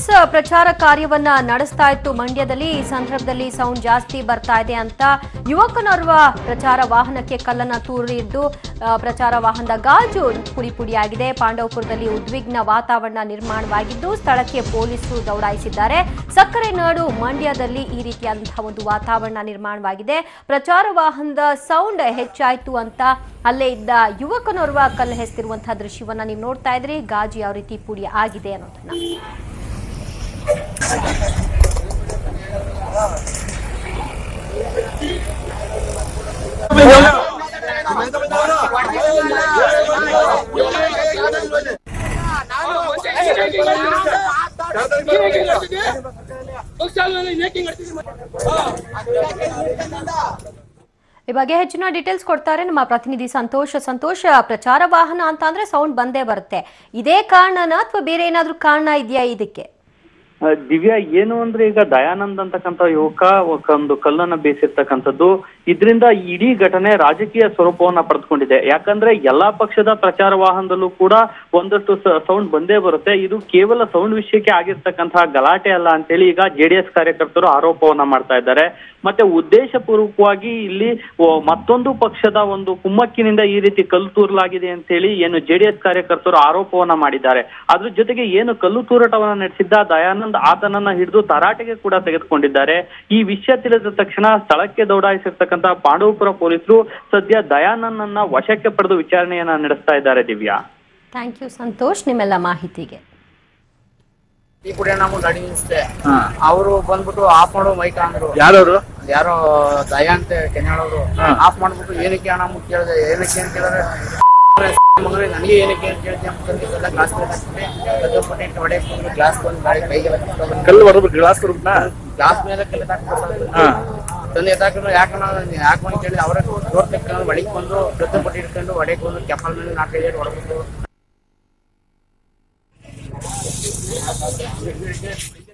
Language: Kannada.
ಜೆಡಿಎಸ್ ಪ್ರಚಾರ ಕಾರ್ಯವನ್ನ ನಡೆಸ್ತಾ ಇತ್ತು ಮಂಡ್ಯದಲ್ಲಿ ಈ ಸಂದರ್ಭದಲ್ಲಿ ಸೌಂಡ್ ಜಾಸ್ತಿ ಬರ್ತಾ ಇದೆ ಅಂತ ಯುವಕನೋರ್ವ ಪ್ರಚಾರ ವಾಹನಕ್ಕೆ ಕಲ್ಲನ್ನ ತೂರಿದ್ದು ಆ, ಪ್ರಚಾರ ವಾಹನದ ಗಾಜು ಪುಡಿ ಪುಡಿಯಾಗಿದೆ ಪಾಂಡವಪುರದಲ್ಲಿ ಉದ್ವಿಗ್ನ ವಾತಾವರಣ ನಿರ್ಮಾಣವಾಗಿದ್ದು ಸ್ಥಳಕ್ಕೆ ಪೊಲೀಸರು ದೌಡಾಯಿಸಿದ್ದಾರೆ ಸಕ್ಕರೆ ನಾಡು ಮಂಡ್ಯದಲ್ಲಿ ಈ ರೀತಿಯಾದಂತಹ ಒಂದು ವಾತಾವರಣ ನಿರ್ಮಾಣವಾಗಿದೆ ಪ್ರಚಾರ ವಾಹನದ ಸೌಂಡ್ ಹೆಚ್ಚಾಯ್ತು ಅಂತ ಅಲ್ಲೇ ಇದ್ದ ಯುವಕನೋರ್ವ ಕಲ್ಲು ಹೆಸರಿರುವಂತಹ ದೃಶ್ಯವನ್ನ ನೀವು ನೋಡ್ತಾ ಇದ್ರಿ ಗಾಜು ಯಾವ ರೀತಿ ಪುಡಿ ಆಗಿದೆ ಅನ್ನೋದನ್ನ ಈ ಬಗ್ಗೆ ಹೆಚ್ಚಿನ ಡೀಟೇಲ್ಸ್ ಕೊಡ್ತಾರೆ ನಮ್ಮ ಪ್ರತಿನಿಧಿ ಸಂತೋಷ ಸಂತೋಷ ಪ್ರಚಾರ ವಾಹನ ಅಂತ ಅಂದ್ರೆ ಸೌಂಡ್ ಬಂದೇ ಬರುತ್ತೆ ಇದೇ ಕಾರಣನ ಅಥವಾ ಬೇರೆ ಏನಾದ್ರೂ ಕಾರಣ ಇದೆಯಾ ಇದಕ್ಕೆ ಆ, ದಿವ್ಯಾ ಏನು ಅಂದ್ರೆ ಈಗ ದಯಾನಂದ್ ಅಂತಕ್ಕಂಥ ಯುವಕ ಒಂದು ಕಲ್ಲನ್ನ ಬೇಸಿರ್ತಕ್ಕಂಥದ್ದು ಇದರಿಂದ ಇಡೀ ಘಟನೆ ರಾಜಕೀಯ ಸ್ವರೂಪವನ್ನ ಪಡೆದುಕೊಂಡಿದೆ ಯಾಕಂದ್ರೆ ಎಲ್ಲಾ ಪಕ್ಷದ ಪ್ರಚಾರ ವಾಹನದಲ್ಲೂ ಕೂಡ ಒಂದಷ್ಟು ಸೌಂಡ್ ಬಂದೇ ಬರುತ್ತೆ ಇದು ಕೇವಲ ಸೌಂಡ್ ವಿಷಯಕ್ಕೆ ಆಗಿರ್ತಕ್ಕಂತಹ ಗಲಾಟೆ ಅಲ್ಲ ಅಂತೇಳಿ ಈಗ ಜೆಡಿಎಸ್ ಕಾರ್ಯಕರ್ತರು ಆರೋಪವನ್ನ ಮಾಡ್ತಾ ಇದ್ದಾರೆ ಮತ್ತೆ ಉದ್ದೇಶಪೂರ್ವಕವಾಗಿ ಇಲ್ಲಿ ಓ, ಮತ್ತೊಂದು ಪಕ್ಷದ ಒಂದು ಕುಮ್ಮಕ್ಕಿನಿಂದ ಈ ರೀತಿ ಕಲ್ಲು ತೂರಲಾಗಿದೆ ಅಂತೇಳಿ ಏನು ಜೆಡಿಎಸ್ ಕಾರ್ಯಕರ್ತರು ಆರೋಪವನ್ನ ಮಾಡಿದ್ದಾರೆ ಅದ್ರ ಜೊತೆಗೆ ಏನು ಕಲ್ಲು ತೂರಾಟವನ್ನ ನಡೆಸಿದ್ದ ದಯಾನಂದ್ ಆತನನ್ನ ಹಿಡಿದು ತರಾಟೆಗೆ ಕೂಡ ತೆಗೆದುಕೊಂಡಿದ್ದಾರೆ ಈ ವಿಷಯ ತಿಳಿದ ತಕ್ಷಣ ಸ್ಥಳಕ್ಕೆ ದೌಡಾಯಿಸಿರ್ತಕ್ಕಂಥ ಪಾಂಡವಪುರ ಪೊಲೀಸರು ಸದ್ಯ ದಯಾನಂದನ್ನ ವಶಕ್ಕೆ ಪಡೆದು ವಿಚಾರಣೆಯನ್ನ ನಡೆಸ್ತಾ ಇದ್ದಾರೆ ದಿವ್ಯಾ ಥ್ಯಾಂಕ್ ಯು ಸಂತೋಷ್ ನಿಮ್ಮೆಲ್ಲ ಮಾಹಿತಿಗೆ ಈ ಕುಡಿಯೋ ನಮ್ಮ ಗಾಡಿ ನಿಲ್ಸ್ದೆ ಅವರು ಬಂದ್ಬಿಟ್ಟು ಆಫ್ ಮಾಡೋ ಮೈಕ್ ಅಂದ್ರು ಯಾರವರು ಯಾರೋ ದಯಾ ಅಂತ ಕೆನ್ಯಾಳವ್ರು ಆಫ್ ಮಾಡ್ಬಿಟ್ಟು ಏನಕ್ಕೆ ಅಣ್ಣ ಅಂತ ಕೇಳಿದೆ ಏನಕ್ಕೆ ಅಂತ ಕೇಳಿದ್ರೆ ಮಗನೇ ನನಗೆ ಏನಕ್ಕೆ ಅಂತ ಕೇಳಿದೆ ಅಂತ ಗ್ಲಾಸ್ ಪಟ್ಟಿ ಹೊಡೆ ಗ್ಲಾಸ್ ಬಂದು ಗಾಡಿ ಕೈಗೆಲ್ಲ ಕಿತ್ಕೊಂಡ್ಬಂದು ಕಲ್ಲು ಹೊಡೆದ್ರು ಗ್ಲಾಸ್ ಕೊಡ್ಬಿಟ್ನಾ ಗ್ಲಾಸ್ ಮೇಲೆ ಕಲ್ಲು ಹಾ. ತಂದೆ ಎತ್ತಾಕೊಂಡು ಯಾಕಣ್ಣ ಯಾಕೆ ಅಂತ ಕೇಳಿದ್ರೆ ಅವರೇ ಡೋರ್ ತೆಕ್ಕೊಂಡು ಒಳಗೆ ಬಂದು ದೊಡ್ಡ ಪಟ್ಟಿ ಇಟ್ಕೊಂಡು ಒಡೆಗೆ ಬಂದು ಕೆಪ್ಪಲ್ ಮೇಲೆ ನಾಲ್ಕೈದು ಹೊಡೆದ್ಬಿಟ್ಟು